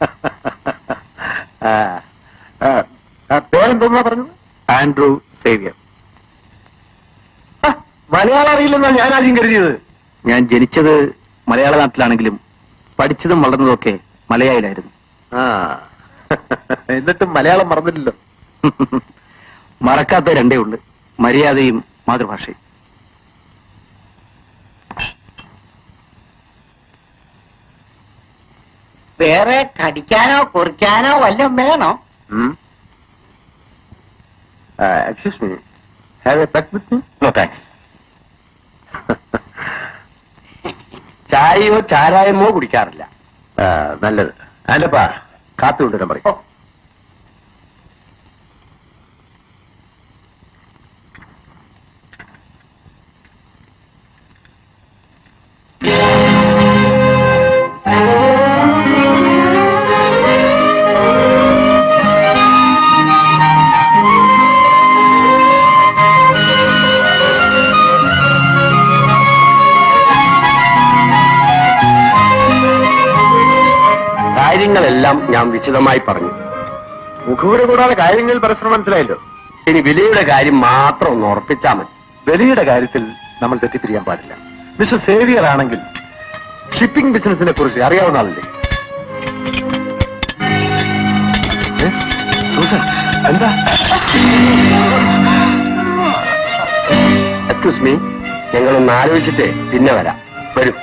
ആ, ആ, ആ, പേരെന്തോന്നാ പറഞ്ഞത് ആൻഡ്രൂ സേവ്യർ മലയാളം അറിയില്ലെന്നാ ഞാൻ ആദ്യം കരുതിയത് ഞാൻ ജനിച്ചത് മലയാള നാട്ടിലാണെങ്കിലും പഠിച്ചതും വളർന്നതും ഒക്കെ മലയാളിലായിരുന്നു ആ എന്നിട്ടും മലയാളം മറന്നില്ലല്ലോ മറക്കാത്ത രണ്ടേ ഉള്ളു മര്യാദയും മാതൃഭാഷയും വേറെ കടിക്കാനോ കുറിക്കാനോ വല്ലതും വേണോ excuse me have a pet with me no thanks ചായയോ ചാരായമോ കുടിക്കാറില്ല നല്ലത് അല്ലപ്പാ കാപ്പി കൊണ്ടുവരാൻ പറയും കാര്യങ്ങളെല്ലാം ഞാൻ വിശദമായി പറഞ്ഞു മുഖവര കൂടാതെ കാര്യങ്ങൾ പരസ്പരം മനസ്സിലായല്ലോ ഇനി വിലയുടെ കാര്യം മാത്രം ഒന്ന് ഉറപ്പിച്ചാൽ മതി വിലയുടെ കാര്യത്തിൽ നമ്മൾ തെറ്റിപ്പിരിയാൻ പാടില്ല മിസ്റ്റർ സേവിയർ ആണെങ്കിൽ ഷിപ്പിംഗ് ബിസിനസിനെ കുറിച്ച് അറിയാവുന്ന ആളല്ലേ ഏ? സൂസൻ, എന്താ എക്സ്ക്യൂസ് മീ ഞങ്ങളൊന്ന് ആലോചിച്ചിട്ട് പിന്നെ വരാം വരൂ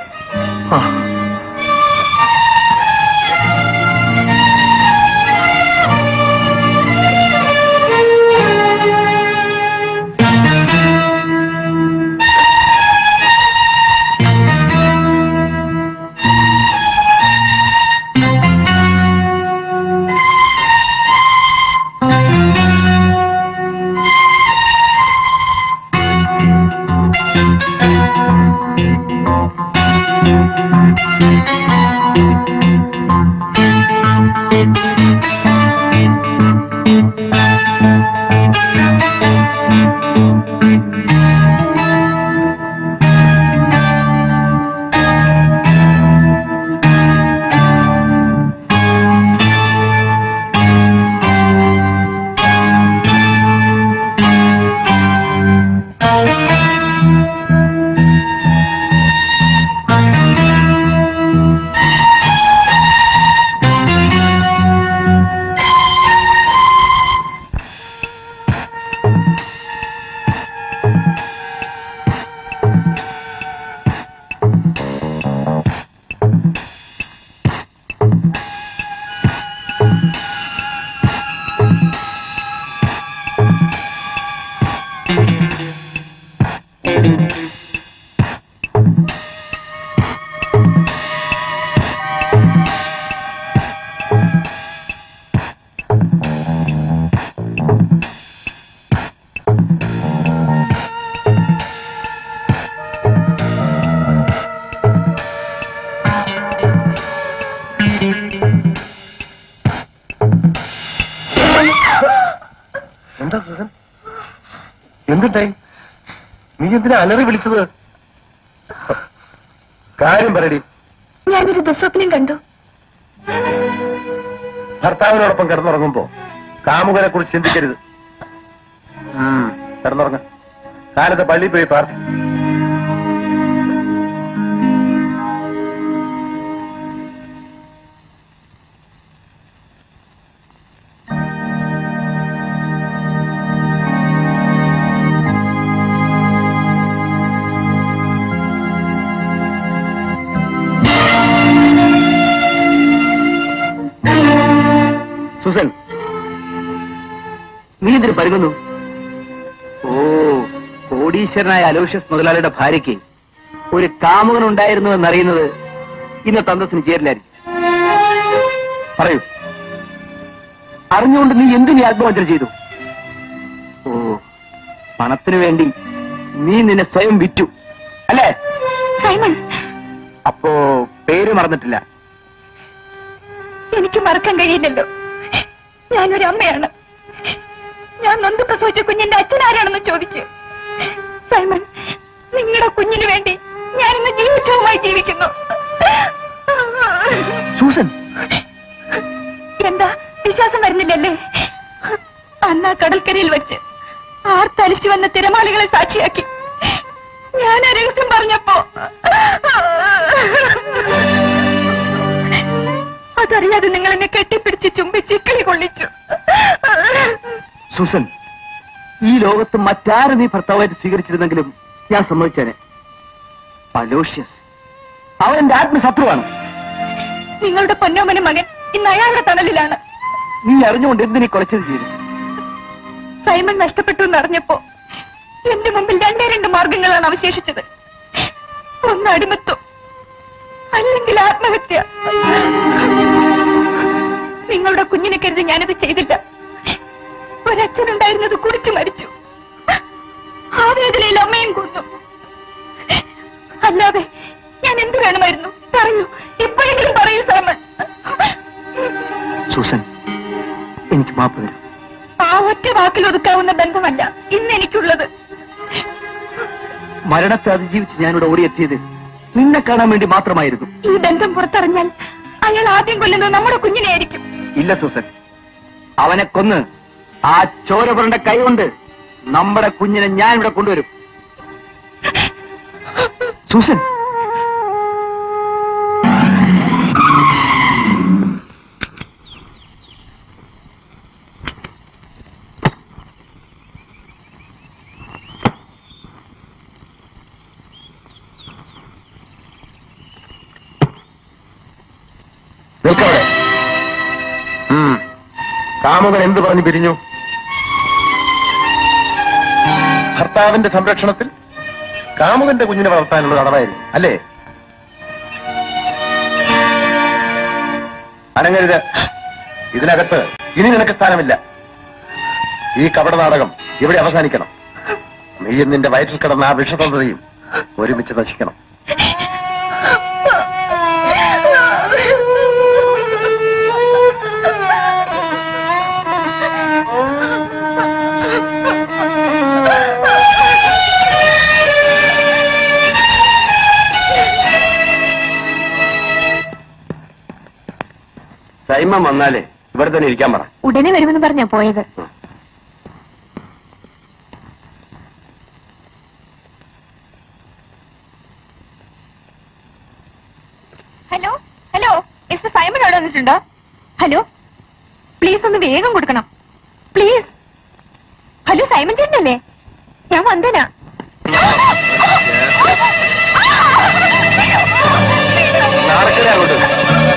എന്താ സുസൻ എന്തുണ്ടായി നീ എന്തിനാ അലറി വിളിച്ചത് കാര്യം പറയടി ഞാനൊരു ദുസ്വപ്നം കണ്ടു ഭർത്താവിനോടൊപ്പം കിടന്നുറങ്ങുമ്പോ കാമുകനെ കുറിച്ച് ചിന്തിക്കരുത് ഉം, കിടന്നുറങ്ങ കാലത്ത് പള്ളിയിൽ പോയി പാർട്ടി സുസൻ നീ എന്തിനു പരുങ്ങുന്നു ഓ കോടീശ്വരനായ അലോഷ്യസ് മുതലാളിയുടെ ഭാര്യയ്ക്ക് ഒരു കാമുകൻ ഉണ്ടായിരുന്നു എന്നറിയുന്നത് ഇന്നത്തെ അന്തസ്സിന് ചേരില്ലായിരിക്കും പറയൂ അറിഞ്ഞുകൊണ്ട് നീ എന്തിനീ ആത്മഹത്യ ചെയ്തു ഓ പണത്തിനു വേണ്ടി നീ നിന്നെ സ്വയം വിറ്റു അല്ലേ സൈമൺ അപ്പോ പേര് മറന്നിട്ടില്ല എനിക്ക് മറക്കാൻ കഴിയില്ലല്ലോ ഞാനൊരു അമ്മയാണ് ഞാൻ നൊന്ത് പ്രസവിച്ച കുഞ്ഞിന്റെ അച്ഛനാരാണെന്ന് ചോദിച്ചു സൈമൺ നിങ്ങളുടെ കുഞ്ഞിന് വേണ്ടി ഞാനിന്ന് ജീവിതവുമായി ജീവിക്കുന്നു സൂസൻ വിശ്വാസം വരുന്നില്ലല്ലേ അന്ന് ആ കടൽക്കരയിൽ വെച്ച് ആർത്തലിച്ചു വന്ന തിരമാലകളെ സാക്ഷിയാക്കി ഞാൻ ആ രഹസ്യം പറഞ്ഞപ്പോ അതറിയാതെ നിങ്ങൾ എന്നെ കെട്ടിപ്പിടിച്ച് ചുംബിച്ച് കിളി കൊള്ളിച്ചു സുസൻ ഈ ലോകത്ത് മറ്റാരെ നീ ഭർത്താവായിട്ട് സ്വീകരിച്ചിരുന്നെങ്കിലും ഞാൻ സമ്മതിച്ചേനെ അലോഷ്യസ് അവൻ എന്റെ ആത്മശത്രുവാണ് നിങ്ങളുടെ പൊന്നോമന മകൻ ഇന്ന് അയാളുടെ തണലിലാണ് നീ അറിഞ്ഞുകൊണ്ട് എന്തിനീ കുറച്ചത് ചെയ്തു സൈമൺ നഷ്ടപ്പെട്ടു എന്നറിഞ്ഞപ്പോ എന്റെ മുമ്പിൽ രണ്ടേ രണ്ട് മാർഗങ്ങളാണ് അവശേഷിച്ചത് ഒന്ന് അടിമത്വം അല്ലെങ്കിൽ ആത്മഹത്യ നിങ്ങളുടെ കുഞ്ഞിനെ കരുതി ഞാനത് ചെയ്തില്ല ഒരച്ഛനുണ്ടായിരുന്നത് കുടിച്ചു മരിച്ചു ആ വേദനയിൽ അമ്മയും കൊന്നു അല്ലാതെ ഞാൻ എന്ത് വേണമായിരുന്നു പറയൂ ഇപ്പോഴെങ്കിലും പറയൂ സൈമൺ സുസൻ എനിക്ക് മാപ്പ് തരും ആ ഒറ്റ വാക്കിൽ ഒതുക്കാവുന്ന ബന്ധമല്ല ഇന്ന് എനിക്കുള്ളത് മരണത്തെ അതിജീവിച്ച് ഞാനിവിടെ ഓടിയെത്തിയത് നിന്നെ കാണാൻ വേണ്ടി മാത്രമായിരുന്നു ഈ ബന്ധം പുറത്തറിഞ്ഞാൽ അയാൾ ആദ്യം കൊല്ലുന്നത് നമ്മുടെ കുഞ്ഞിനെ ആയിരിക്കും ഇല്ല സൂസൻ അവനെ കൊന്ന് ആ ചോരപുരണ്ട കൈകൊണ്ട് നമ്മുടെ കുഞ്ഞിനെ ഞാൻ ഇവിടെ കൊണ്ടുവരും സൂസൻ നിൽക്കവിടെ ഉം. കാമുകൻ എന്ത് പറഞ്ഞു പിരിഞ്ഞു ഭർത്താവിന്റെ സംരക്ഷണത്തിൽ കാമുകന്റെ കുഞ്ഞിനെ വളർത്താനുള്ള തടവായിരുന്നു അല്ലേ അനങ്ങരുത് ഇതിനകത്ത് ഇനി നിനക്ക് സ്ഥാനമില്ല ഈ കപട നാടകം ഇവിടെ അവസാനിക്കണം നീയും നിന്റെ വയറ്റിൽ കിടന്ന ആ വിഷതന്ത്രയും ഒരുമിച്ച് നശിക്കണം സൈമം വന്നാലേ ഇവിടെ തന്നെ ഇരിക്കാൻ പറ ഉടനെ വരുമെന്ന് പറഞ്ഞാ പോയത് ഹലോ ഹലോ മിസ്റ്റർ സൈമൺ അവിടെ വന്നിട്ടുണ്ടോ ഹലോ പ്ലീസ് ഒന്ന് വേഗം കൊടുക്കണം പ്ലീസ് ഹലോ സൈമൺ ചേട്ടനല്ലേ ഞാൻ വന്ദന നാളെ അങ്ങോട്ട്